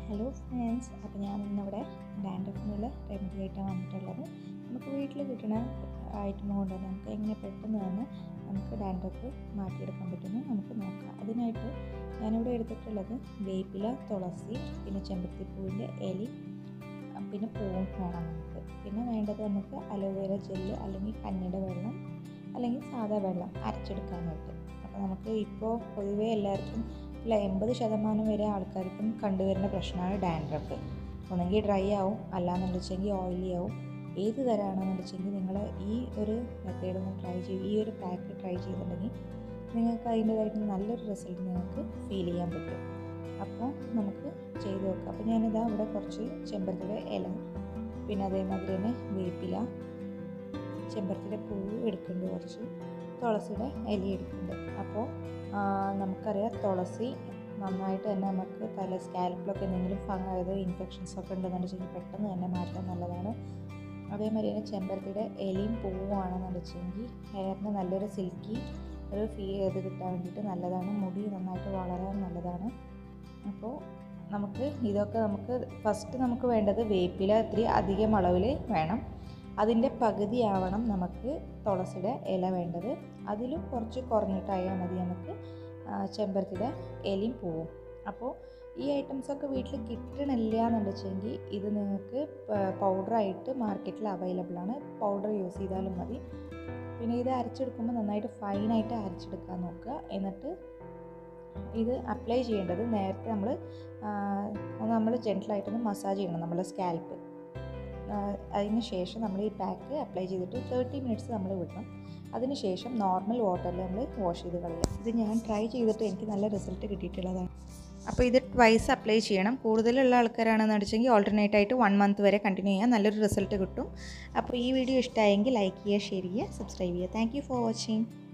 hello friends അപ്പോൾ ഞാൻ ഇന്നിവിടെ ഡാൻഡ്രഫിനുള്ള റെമഡി ആയിട്ടാണ് വന്നിട്ടുള്ളത് നമുക്ക് വീട്ടിൽ കിട്ടുന്ന ഐറ്റം കൊണ്ട് തന്നെ നമുക്ക് എങ്ങനെ പെട്ടെന്ന് തന്നെ നമുക്ക് ഡാൻഡ്രഫ് മാറ്റിയെടുക്കാൻ പറ്റുമെന്ന് നമുക്ക് നോക്കാം അതിനായിട്ട് ഞാനിവിടെ എടുത്തിട്ടുള്ളത് വേപ്പില തുളസി പിന്നെ ചെമ്പത്തിപ്പൂവിൻ്റെ എലി പിന്നെ പൂവും വേണം നമുക്ക് പിന്നെ വേണ്ടത് നമുക്ക് അലോവേര ജെല്ല് അല്ലെങ്കിൽ കഞ്ഞിയുടെ വെള്ളം അല്ലെങ്കിൽ സാധാ വെള്ളം അരച്ചെടുക്കാനായിട്ട് അപ്പോൾ നമുക്ക് ഇപ്പോൾ പൊതുവേ എല്ലാവർക്കും അല്ല എൺപത് ശതമാനം വരെ ആൾക്കാർക്കും കണ്ടുവരുന്ന പ്രശ്നമാണ് ഡാൻഡ്രഫ് ഒന്നെങ്കിൽ ഡ്രൈ ആവും അല്ലാന്നുണ്ടെന്ന് വെച്ചെങ്കിൽ ഓയിലി ആവും ഏത് തരമാണെന്ന് വെച്ചെങ്കിൽ നിങ്ങൾ ഈ ഒരു മെത്തേഡ് ഒന്ന് ട്രൈ ചെയ്യും ഈ ഒരു പാക്ക് ട്രൈ ചെയ്തിട്ടുണ്ടെങ്കിൽ നിങ്ങൾക്ക് അതിൻ്റേതായിട്ട് നല്ലൊരു റിസൾട്ട് നിങ്ങൾക്ക് ഫീൽ ചെയ്യാൻ പറ്റും അപ്പോൾ നമുക്ക് ചെയ്ത് നോക്കാം അപ്പോൾ ഞാനിതാ ഇവിടെ കുറച്ച് ചെമ്പരത്തിയുടെ ഇല പിന്നെ അതേമാതിരി തന്നെ വേപ്പില ചെമ്പരത്തിയുടെ പൂവ് എടുക്കുന്നുണ്ട് കുറച്ച് തുളസിയുടെ ഇല എടുക്കുന്നുണ്ട് അപ്പോൾ നമുക്കറിയാം തുളസി നന്നായിട്ട് തന്നെ നമുക്ക് തല സ്കാൽപ്പിലൊക്കെ എന്തെങ്കിലും ഫംഗ് അതായത് ഇൻഫെക്ഷൻസ് ഒക്കെ ഉണ്ടെന്നുണ്ടെങ്കിൽ പെട്ടെന്ന് തന്നെ മാറ്റാൻ നല്ലതാണ് അതേമാതിരി തന്നെ ചെമ്പരത്തിയുടെ ഇലയും പൂവുമാണെന്ന് വെച്ചെങ്കിൽ ഹെയറിന് നല്ലൊരു സിൽക്കി ഒരു ഫീ ഇത് കിട്ടാൻ വേണ്ടിയിട്ട് നല്ലതാണ് മുടി നന്നായിട്ട് വളരാൻ നല്ലതാണ് അപ്പോൾ നമുക്ക് ഇതൊക്കെ നമുക്ക് ഫസ്റ്റ് നമുക്ക് വേണ്ടത് വേപ്പില ഇത്തിരി അധികം അളവിൽ വേണം അതിൻ്റെ പകുതിയാവണം നമുക്ക് തുളസിയുടെ ഇല വേണ്ടത് അതിലും കുറച്ച് കുറഞ്ഞിട്ടായാൽ മതി നമുക്ക് ചെമ്പരത്തിയുടെ ഇലയും പോവും അപ്പോൾ ഈ ഐറ്റംസൊക്കെ വീട്ടിൽ കിട്ടണില്ല എന്ന് വെച്ചെങ്കിൽ ഇത് നിങ്ങൾക്ക് പൗഡറായിട്ട് മാർക്കറ്റിൽ അവൈലബിൾ ആണ് പൗഡർ യൂസ് ചെയ്താലും മതി പിന്നെ ഇത് അരച്ചെടുക്കുമ്പോൾ നന്നായിട്ട് ഫൈനായിട്ട് അരച്ചെടുക്കാൻ നോക്കുക എന്നിട്ട് ഇത് അപ്ലൈ ചെയ്യേണ്ടത് നേരത്തെ നമ്മൾ നമ്മൾ ജെൻറ്റലായിട്ടൊന്ന് മസാജ് ചെയ്യണം നമ്മുടെ സ്കാൽപ്പ് അതിന് ശേഷം നമ്മൾ ഈ പാക്ക് അപ്ലൈ ചെയ്തിട്ട് തേർട്ടി മിനിറ്റ്സ് നമ്മൾ വിടണം അതിന് ശേഷം നോർമൽ വാട്ടറിൽ നമ്മൾ വാഷ് ചെയ്ത് കളയുക ഇത് ഞാൻ ട്രൈ ചെയ്തിട്ട് എനിക്ക് നല്ല റിസൾട്ട് കിട്ടിയിട്ടുള്ളതാണ് അപ്പോൾ ഇത് ട്വൈസ് അപ്ലൈ ചെയ്യണം കൂടുതലുള്ള ആൾക്കാരാണെന്ന് വെച്ചെങ്കിൽ ഓൾട്ടർനേറ്റ് ആയിട്ട് വൺ മന്ത് വരെ കണ്ടിന്യൂ ചെയ്യാൻ നല്ലൊരു റിസൾട്ട് കിട്ടും അപ്പോൾ ഈ വീഡിയോ ഇഷ്ടമായെങ്കിൽ ലൈക്ക് ചെയ്യുക ഷെയർ ചെയ്യുക സബ്സ്ക്രൈബ് ചെയ്യുക താങ്ക് ഫോർ വാച്ചിങ്